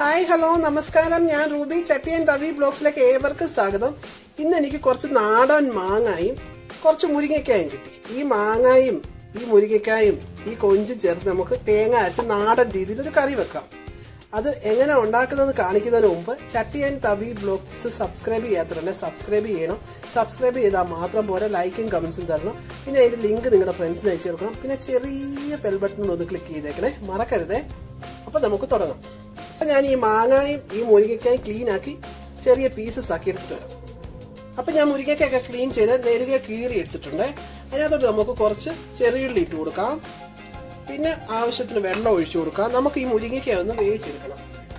Hi hello നമസ്കാരം ഞാൻ Ruby ചട്ടിയൻ തവി ബ്ലോഗ്സിലേക്ക് ഏവർക്കും സ്വാഗതം ഇന്ന് എനിക്ക് കുറച്ച് നാടൻ മാങ്ങായും കുറച്ച് മുരിങ്ങക്കായും കിട്ടി ഈ മാങ്ങായും ഈ മുരിങ്ങക്കായും ഈ കൊഞ്ചും ചേർത്ത് നമുക്ക് തേങ്ങ അരച്ച് നാടൻ രീതിയിൽ ഒരു കറി വെക്കാം അത് എങ്ങനെ ഉണ്ടാക്കുന്നത് കാണിക്കുന്നതിന് മുമ്പ് ചട്ടിയൻ തവി ബ്ലോഗ്സ് സബ്സ്ക്രൈബ് ചെയ്യാത്തവരുണ്ടെ സബ്സ്ക്രൈബ് ചെയ്യണം സബ്സ്ക്രൈബ് ചെയ്താൽ മാത്രം പോരാ ലൈക്കും കമന്റ്സും തരണം പിന്നെ അതിന്റെ ലിങ്ക് നിങ്ങളുടെ ഫ്രണ്ട്സിന് അയച്ചു കൊടുക്കണം പിന്നെ ചെറിയ ബെൽ ബട്ടൺ ഒന്ന് ക്ലിക്ക് ചെയ്തേക്കണേ മറക്കരുതേ അപ്പൊ നമുക്ക് തുടങ്ങാം അപ്പൊ ഞാൻ ഈ മാങ്ങായും ഈ മുരിങ്ങക്കായും ക്ലീൻ ആക്കി ചെറിയ പീസസ് ആക്കി എടുത്തിട്ട് വരാം അപ്പൊ ഞാൻ മുരിങ്ങക്കൊക്കെ ക്ലീൻ ചെയ്ത് നെടുകെ കീറി എടുത്തിട്ടുണ്ട് അതിനകത്തോട്ട് നമുക്ക് കുറച്ച് ചെറിയുള്ളി ഇട്ട് കൊടുക്കാം പിന്നെ ആവശ്യത്തിന് വെള്ളം ഒഴിച്ചു കൊടുക്കാം നമുക്ക് ഈ മുരിങ്ങയ്ക്ക ഒന്ന് വേവിച്ചെടുക്കണം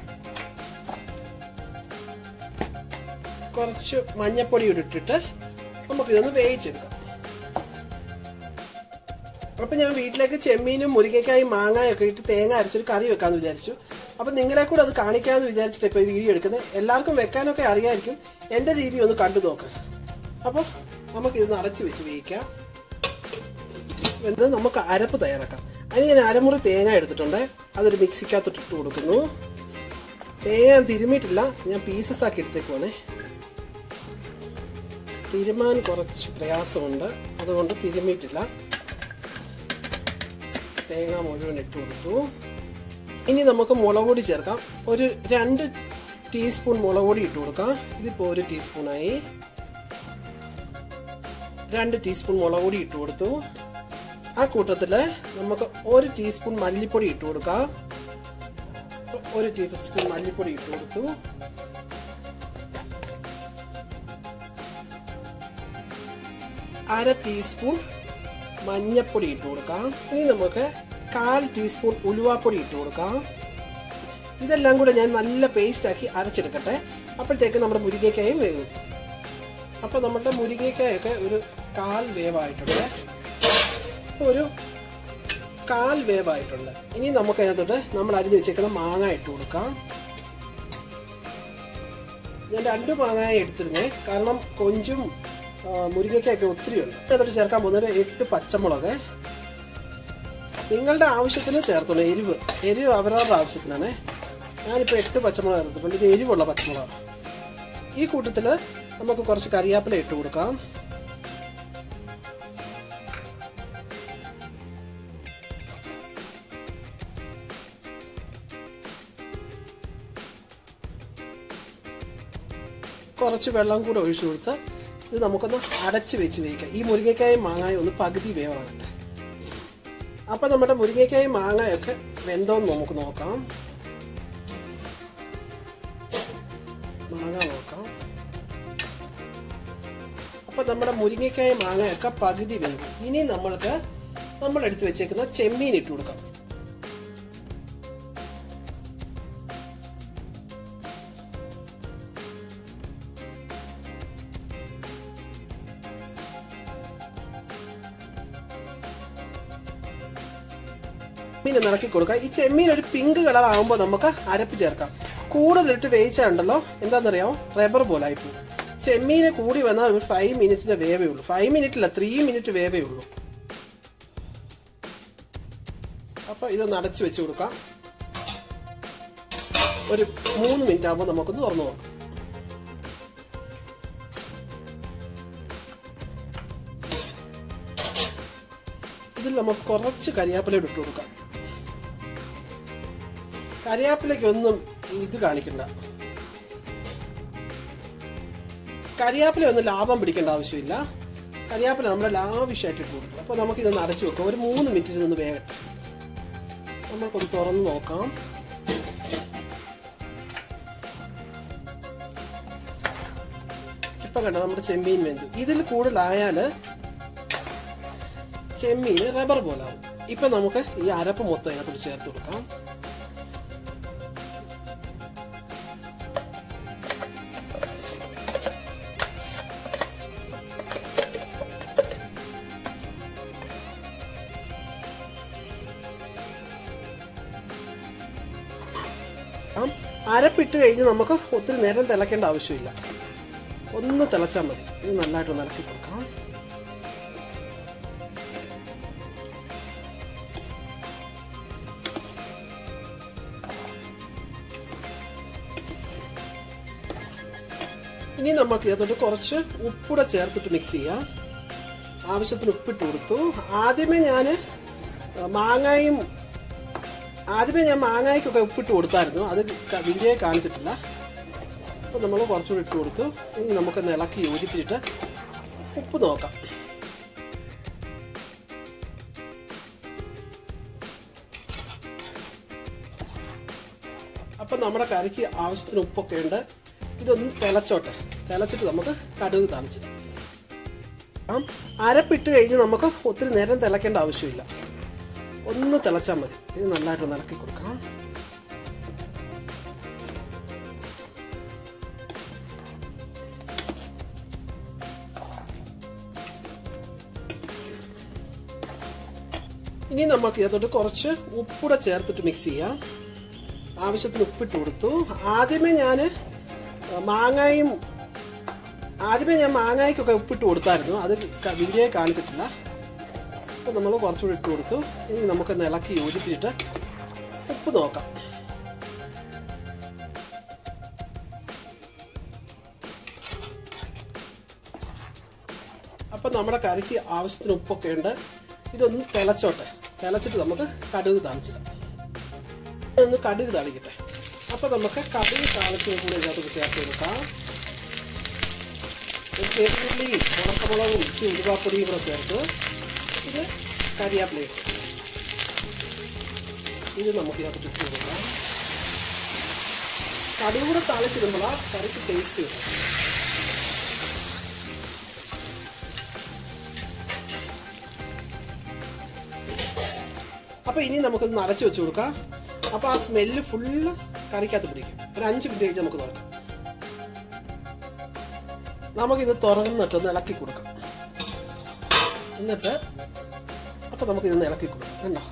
കുറച്ച് മഞ്ഞപ്പൊടി ഇട്ടിട്ട് നമുക്കിതൊന്ന് വേവിച്ചെടുക്കാം അപ്പൊ ഞാൻ വീട്ടിലേക്ക് ചെമ്മീനും മുരിങ്ങയ്ക്കായും മാങ്ങായും ഒക്കെ ഇട്ട് തേങ്ങ അരച്ചൊരു കറി വെക്കാന്ന് വിചാരിച്ചു അപ്പൊ നിങ്ങളെ കൂടെ അത് കാണിക്കാന്ന് വിചാരിച്ചിട്ട് ഇപ്പൊ ഈ വീഡിയോ എടുക്കുന്നത് എല്ലാവർക്കും വെക്കാനൊക്കെ അറിയായിരിക്കും എന്റെ രീതി ഒന്ന് കണ്ടു നോക്ക് അപ്പൊ നമുക്കിതൊന്ന് അടച്ചു വെച്ച് വേവിക്കാം എന്നിട്ട് നമുക്ക് അരപ്പ് തയ്യാറാക്കാം അതിന് ഞാൻ അരമുറി തേങ്ങ എടുത്തിട്ടുണ്ട് അതൊരു മിക്സിക്കകത്തോട്ട് ഇട്ട് കൊടുക്കുന്നു തേങ്ങ ഞാൻ തിരുമിയിട്ടില്ല ഞാൻ പീസസ് ആക്കി എടുത്തേക്കുവാണേ തിരുമാൻ കുറച്ച് പ്രയാസമുണ്ട് അതുകൊണ്ട് തിരുമിയിട്ടില്ല തേങ്ങ മുഴുവൻ ഇട്ട് കൊടുത്തു ഇനി നമുക്ക് മുളക് പൊടി ചേർക്കാം ഒരു രണ്ട് ടീസ്പൂൺ മുളക് പൊടി ഇട്ട് കൊടുക്കാം ഇതിപ്പോ ഒരു ടീസ്പൂണായി രണ്ട് ടീസ്പൂൺ മുളക് പൊടി ഇട്ട് കൊടുത്തു ആ കൂട്ടത്തില് നമുക്ക് ഒരു ടീസ്പൂൺ മല്ലിപ്പൊടി ഇട്ട് കൊടുക്കാം ഒരു ടീസ്പൂൺ മല്ലിപ്പൊടി ഇട്ട് കൊടുത്തു അര ടീസ്പൂൺ മഞ്ഞപ്പൊടി ഇട്ട് കൊടുക്കാം ഇനി നമുക്ക് കാൽ ടീസ്പൂൺ ഉലുവാപ്പൊടി ഇട്ട് കൊടുക്കാം ഇതെല്ലാം കൂടെ ഞാൻ നല്ല പേസ്റ്റ് ആക്കി അരച്ചെടുക്കട്ടെ അപ്പോഴത്തേക്ക് നമ്മുടെ മുരിങ്ങക്കായും വേവും അപ്പൊ നമ്മുടെ മുരിങ്ങക്കായൊക്കെ ഒരു കാൽ വേവായിട്ടുണ്ട് ഒരു കാൽ വേവായിട്ടുണ്ട് ഇനി നമുക്ക് അതിനകത്തോട്ട് നമ്മൾ അരിഞ്ഞു വെച്ചേക്കുന്ന മാങ്ങ ഇട്ട് കൊടുക്കാം ഞാൻ രണ്ട് മാങ്ങായ എടുത്തിരുന്നേ കാരണം കൊഞ്ചും മുരിങ്ങയ്ക്കൊക്കെ ഒത്തിരി ഉണ്ട് അതിനകത്തോട്ട് ചേർക്കാൻ പോകുന്നത് എട്ട് പച്ചമുളക് നിങ്ങളുടെ ആവശ്യത്തിന് ചേർത്തോളൂ എരിവ് എരിവ് അവരവരുടെ ആവശ്യത്തിനാണ് ഞാനിപ്പോൾ എട്ട് പച്ചമുളക് ചേർത്തിട്ടുണ്ട് ഇത് എരിവുള്ള പച്ചമുളക് ഈ കൂട്ടത്തിൽ നമുക്ക് കുറച്ച് കറിവേപ്പില ഇട്ട് കൊടുക്കാം കുറച്ച് വെള്ളം കൂടെ ഒഴിച്ചു കൊടുത്ത് ഇത് നമുക്കൊന്ന് അടച്ച് വെച്ച് വേവിക്കാം ഈ മുരിങ്ങക്കായും മാങ്ങായും ഒന്ന് പകുതി വേവാകട്ടെ അപ്പൊ നമ്മുടെ മുരിങ്ങക്കായും മാങ്ങയൊക്കെ വെന്തോന്ന് നമുക്ക് നോക്കാം മാങ്ങ നോക്കാം അപ്പൊ നമ്മുടെ മുരിങ്ങക്കായും മാങ്ങയൊക്കെ പകുതി വേവും ഇനി നമ്മൾക്ക് നമ്മൾ എടുത്തു വെച്ചേക്കുന്ന ചെമ്മീൻ ഇട്ട് കൊടുക്കാം ചെമ്മീൻ നിറക്കി കൊടുക്കുക ഈ ചെമ്മീൻ ഒരു പിങ്ക് കളർ ആകുമ്പോൾ നമുക്ക് അരപ്പ് ചേർക്കാം കൂടുതലിട്ട് വേവിച്ചുണ്ടല്ലോ എന്താണെന്നറിയാമോ റബ്ബർ പോലെ ആയിപ്പോയി ചെമ്മീന് കൂടി വന്നാൽ ഒരു ഫൈവ് മിനിറ്റിന്റെ വേവേ ഉള്ളൂ ഫൈവ് മിനിറ്റില്ല ത്രീ മിനിറ്റ് വേവേ ഉള്ളൂ അപ്പൊ ഇതൊന്ന് അടച്ചു വെച്ച് കൊടുക്കാം ഒരു മൂന്ന് മിനിറ്റ് ആകുമ്പോൾ നമുക്കൊന്ന് തുറന്നു നോക്കാം ഇതിൽ നമുക്ക് കുറച്ച് കരിയാപ്പില ഇട്ട് കൊടുക്കാം കരിയാപ്പിലയ്ക്കൊന്നും ഇത് കാണിക്കണ്ട കരിയാപ്പില ഒന്നും ലാഭം പിടിക്കേണ്ട ആവശ്യമില്ല കരിയാപ്പില നമ്മുടെ ലാവിഷായിട്ട് ഇട്ട് കൊടുക്കും അപ്പൊ നമുക്ക് ഇതൊന്ന് അടച്ചു വെക്കാം ഒരു മൂന്ന് മിനിറ്റ് ഇതൊന്ന് വേഗട്ടെ നമുക്കൊന്ന് തുറന്ന് നോക്കാം ഇപ്പൊ കണ്ട നമ്മുടെ ചെമ്മീൻ വെന്തു ഇതിൽ കൂടുതലായാല് ചെമ്മീന് റബ്ബർ പോലെ ആവും ഇപ്പൊ നമുക്ക് ഈ അരപ്പ് മൊത്തം അതിനകത്തോട് ചേർത്ത് കൊടുക്കാം അരപ്പിട്ട് കഴിഞ്ഞ് നമുക്ക് ഒത്തിരി നേരം തിളക്കേണ്ട ആവശ്യമില്ല ഒന്ന് തിളച്ചാൽ മതി ഇത് നല്ലതായിട്ട് ഇളക്കി കൊടുക്കാം ഇനി നമുക്ക് ഇതിനകത്തോട്ട് കുറച്ച് ഉപ്പൂടെ ചേർത്തിട്ട് മിക്സ് ചെയ്യാം ആവശ്യത്തിന് ഉപ്പിട്ട് കൊടുത്തു ആദ്യമേ ഞാൻ മാങ്ങായും ആദ്യമേ ഞാൻ മാങ്ങായ്ക്കൊക്കെ ഉപ്പിട്ട് കൊടുത്തായിരുന്നു അത് ക- വീഡിയോ കാണിച്ചിട്ടില്ല അപ്പോൾ നമ്മൾ കുറച്ചുകൂടി ഇട്ട് കൊടുത്തു ഇനി നമുക്കൊന്ന് ഇളക്കി യോജിപ്പിച്ചിട്ട് ഉപ്പ് നോക്കാം അപ്പം നമ്മുടെ കറിക്ക് ആവശ്യത്തിന് ഉപ്പൊക്കെ ഉണ്ട് ഇതൊന്ന് തിളച്ചോട്ടെ തിളച്ചിട്ട് നമുക്ക് കടുക് താളിച്ചിടാം ആ അരപ്പിട്ട് കഴിഞ്ഞ് നമുക്ക് ഒത്തിരി നേരം തിളയ്ക്കേണ്ട ആവശ്യമില്ല ഒന്ന് തിളച്ചാൽ മതി ഇത് നല്ലതായിട്ട് ഒന്ന് ഇളക്കി കൊടുക്കാം ഇനി നമുക്ക് ഇതിനകത്തോട്ട് കുറച്ച് ഉപ്പൂടെ ചേർത്തിട്ട് മിക്സ് ചെയ്യാം ആവശ്യത്തിന് ഉപ്പിട്ട് കൊടുത്തു ആദ്യമേ ഞാൻ മാങ്ങായും ആദ്യമേ ഞാൻ മാങ്ങായ്ക്കൊക്കെ ഉപ്പിട്ട് കൊടുത്തായിരുന്നു അത് ക- വീഡിയോ കാണിച്ചിട്ടില്ല അപ്പോൾ നമ്മൾ കുറച്ചുകൂടി ഇട്ട് കൊടുത്തു ഇനി നമുക്കൊന്ന് ഇളക്കി യോജിപ്പിച്ചിട്ട് ഉപ്പ് നോക്കാം അപ്പം നമ്മുടെ കറിക്ക് ആവശ്യത്തിന് ഉപ്പൊക്കെ ഉണ്ട് ഇതൊന്ന് തിളച്ചോട്ടെ തിളച്ചിട്ട് നമുക്ക് കടുക് താളിച്ചിടാം ഒന്ന് കടുക് താളിക്കട്ടെ അപ്പം നമുക്ക് കടുക് താളിച്ചത് കൂടെ ഇതിനകത്ത് ചേർത്ത് കൊടുക്കാം ഒരു ചെറുള്ളിയും ഉണക്കമുളകും ഇച്ചിരി ഉരുവാപ്പൊടിയും കൂടെ ചേർത്ത് ഇത് കരിയാപ്പിലയും ഇത് നമുക്ക് ഇതിനകത്ത് ഇട്ട് കൊടുക്കാം കടുക് കൂടെ താളിച്ചിടുമ്പോഴാണ് കറിക്ക് ടേസ്റ്റ് വരും അപ്പൊ ഇനി നമുക്കത് നടച്ചു വെച്ച് കൊടുക്കാം അപ്പൊ ആ സ്മെല്ല് ഫുള്ള് കറിക്കകത്ത് പിടിക്കും ഒരു അഞ്ച് മിനിറ്റ് കഴിഞ്ഞ് നമുക്ക് തുറക്കാം നമുക്കിത് തുറന്നിട്ടൊന്ന് ഇളക്കി കൊടുക്കാം എന്നിട്ട് അപ്പൊ നമുക്കിതൊന്ന് ഇളക്കി കൊടുക്കാം കണ്ടോ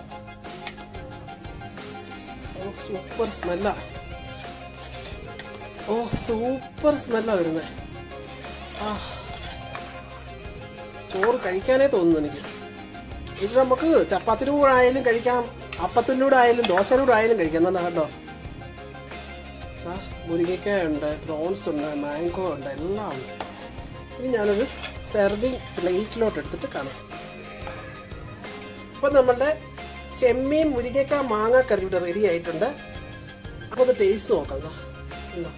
ഓ സൂപ്പർ സ്മെല്ലാ ഓ സൂപ്പർ സ്മെല്ലാ വരുന്നത് ആ ചോറ് കഴിക്കാനേ തോന്നുന്നു എനിക്ക് ഇത് നമുക്ക് ചപ്പാത്തിൻ്റെ കൂടെ ആയാലും കഴിക്കാം അപ്പത്തിൻ്റെ കൂടെ ആയാലും ദോശയുടെ കൂടെ ആയാലും കഴിക്കാം എന്നാ കേട്ടോ ആ മുരിങ്ങയ്ക്ക ഉണ്ട് പ്രോൺസ് ഉണ്ട് മാംഗോ ഉണ്ട് എല്ലാം ഉണ്ട് ഇനി ഞാനൊരു സെർവിങ് പ്ലേറ്റിലോട്ട് എടുത്തിട്ട് കാണാം അപ്പം നമ്മളുടെ ചെമ്മീൻ മുരിങ്ങയ്ക്ക മാങ്ങ കറി ഇവിടെ റെഡി ആയിട്ടുണ്ട് അപ്പോൾ അത് ടേസ്റ്റ് നോക്കാം ദാ. ഉണ്ടോ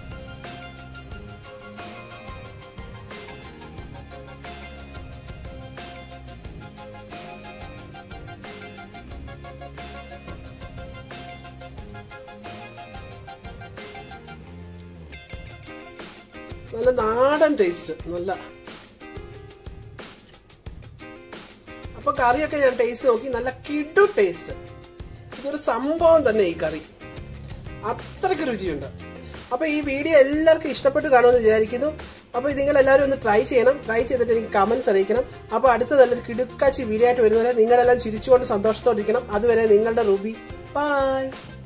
നല്ല നാടൻ ടേസ്റ്റ് നല്ല അപ്പൊ കറിയൊക്കെ ഞാൻ ടേസ്റ്റ് നോക്കി നല്ല കിടു ടേസ്റ്റ് ഇതൊരു സംഭവം തന്നെ ഈ കറി അത്രയ്ക്ക് രുചിയുണ്ട് അപ്പൊ ഈ വീഡിയോ എല്ലാവർക്കും ഇഷ്ടപ്പെട്ട് കാണുമെന്ന് വിചാരിക്കുന്നു അപ്പൊ നിങ്ങൾ എല്ലാവരും ഒന്ന് ട്രൈ ചെയ്യണം ട്രൈ ചെയ്തിട്ട് എനിക്ക് കമന്റ്സ് അറിയിക്കണം അപ്പൊ അടുത്ത നല്ലൊരു കിടുക്കാച്ചി വീഡിയോ ആയിട്ട് വരുന്നവരെ നിങ്ങളെല്ലാം ചിരിച്ചുകൊണ്ട് സന്തോഷത്തോടെ ഇരിക്കണം അതുവരെ നിങ്ങളുടെ റുബി ബൈ